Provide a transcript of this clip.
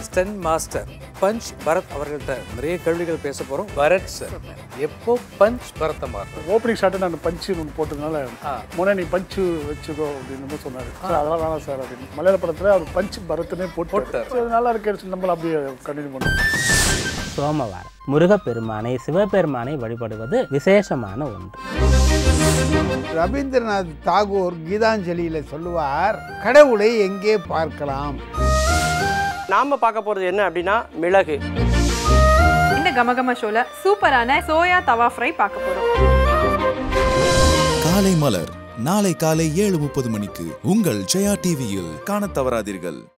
Stand master punch Bharat அவர்கள்ட்ட நிறைய கேள்விகள் பேச போறோம் பரத் சார் எப்போ பஞ்ச் பரத்தை மாறுறது ஓப்பனிங் ஷாட்டு நான் பஞ்சு ஒன்று போட்டதுனால ஆ. முன்னே நீ பஞ்சு வச்சுக்கோ அப்படின்னு சொன்னார் சார் அதெல்லாம் வேணாம் சார் அப்படின்னு மலையாள படத்தில் அவர் பஞ்சு பரத்துனே போட்டு போட்டார். அது நல்லா இருக்கு நம்மள அப்படியே கண்டினியூ பண்ணுவோம் சோமவாரம் முருகப்பெருமானை சிவபெருமானை வழிபடுவது விசேஷமான ஒன்று ரவீந்திரநாத் தாகூர் கீதாஞ்சலியில சொல்லுவார் கடவுளை எங்கே பார்க்கலாம் நாம பார்க்க போறது என்ன அப்படின்னா மிளகு இந்த கமகம ஷோல சூப்பரான சோயா தவா ஃப்ரை பார்க்க போறோம் காலை மலர் நாளை காலை ஏழு முப்பது மணிக்கு உங்கள் ஜெயா டிவியில் காணத் தவறாதீர்கள்